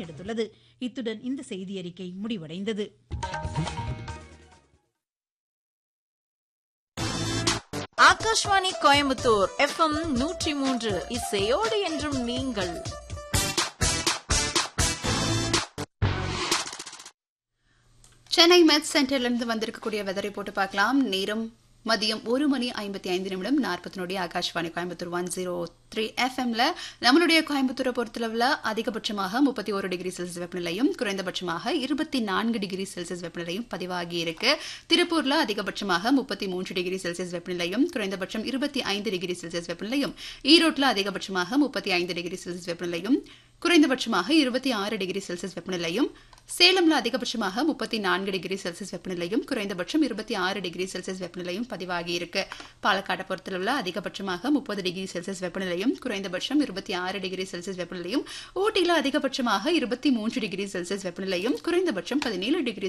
எடுத்துள்ளது இத்துடன் இந்த செய்தியறிக்கை முடிவடைந்தது ஆகாஷ்வாணி கோயம்புத்தூர் எஃப்எம் நூற்றி மூன்று இசையோடு என்றும் நீங்கள் சென்னை மெத் சென்டர்லேருந்து வந்திருக்கக்கூடிய வெதரை போட்டு பார்க்கலாம் நேரம் மதியம் ஒரு மணி ஐம்பத்தி ஐந்து நிமிடம் நாற்பத்தி நொடி Akashvani Coimbatore one zero three எஃப்எம்ல நம்மளுடைய கோயம்புத்தூரை பொறுத்தளவில் அதிகபட்சமாக முப்பத்தி ஒரு டிகிரி செல்சியஸ் வெப்பநிலையும் குறைந்தபட்சமாக இருபத்தி நான்கு டிகிரி செல்சியஸ் வெப்பநிலையும் பதிவாகி இருக்கு திருப்பூர்ல அதிகபட்சமாக முப்பத்தி மூன்று டிகிரி செல்சியஸ் வெப்பநிலையும் குறைந்தபட்சம் இருபத்தி ஐந்து டிகிரி செல்சியஸ் வெப்பநிலையும் ஈரோட்டில் அதிகபட்சமாக முப்பத்தி ஐந்து டிகிரி செல்சியஸ் வெப்பநிலையும் குறைந்தபட்சமாக இருபத்தி ஆறு டிகிரி செல்சியஸ் வெப்பநிலையும் சேலம்ல அதிகபட்சமாக முப்பத்தி நான்கு டிகிரி செல்சியஸ் வெப்பநிலையும் குறைந்தபட்சம் இருபத்தி ஆறு டிகிரி செல்சியஸ் வெப்பநிலையும் பதிவாகி இருக்கு பாலக்காட்டை பொறுத்தளவில் அதிகபட்சமாக முப்பது டிகிரி செல்சியஸ் வெப்பநிலையும் குறைந்தபட்சம் இருபத்தி ஆறு டிகிரி செல்சியஸ் வெப்பநிலையும் ஊட்டியில் அதிகபட்சமாக இருபத்தி மூன்று டிகிரி செல்சியஸ் வெப்பநிலையும் குறைந்தபட்சம் பதினேழு டிகிரி